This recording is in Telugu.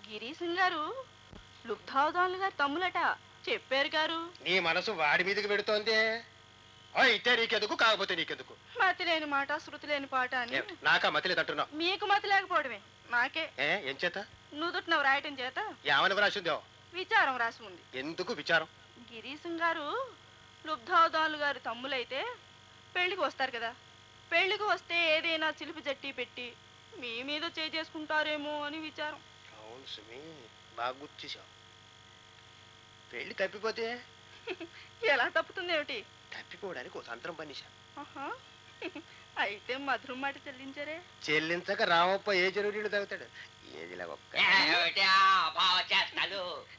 గిరీశం గారు లుబ్ధావధానులు గారు తమ్ములట చెప్పారు గారు నీ మనసు వాడి మీదకి పెడుతోంది అయితే నీకెందుకు కాకపోతే నీకెందుకు మతి లేని మాట శృతి లేని పాట అని ఏమిటి? నాకా మతిలేదంటున్నావు మీకు మతి లేకపోవడమే నాకే ఏ ఏం చేత నుదుటిన వ్రాయటం చేత ఏమని వ్రాసిందో విచారం రాసి ఉంది ఎందుకు విచారం గిరీశం గారు లుబ్ధావధానులు గారు తమ్ములైతే పెళ్లికి వస్తారు కదా పెళ్లికి వస్తే ఏదైనా చిలిపి జట్టి పెట్టి మీ మీద చేయి చేసుకుంటారేమో అని విచారం అవును సుమి బాగా గుర్తిసావు పెళ్లి తప్పిపోతే ఎలా తప్పుతుంది ఏమిటి తప్పిపోవడానికి ఒక తంత్రం పనిషా ఆహా. అయితే మధురం మాట చెల్లించరే చెల్లించక రామప్ప ఏ చెరువు నీళ్ళు తాగుతాడు ఏదిలా ఒక్క ఏమిటి ఆ భావ చేస్తాలు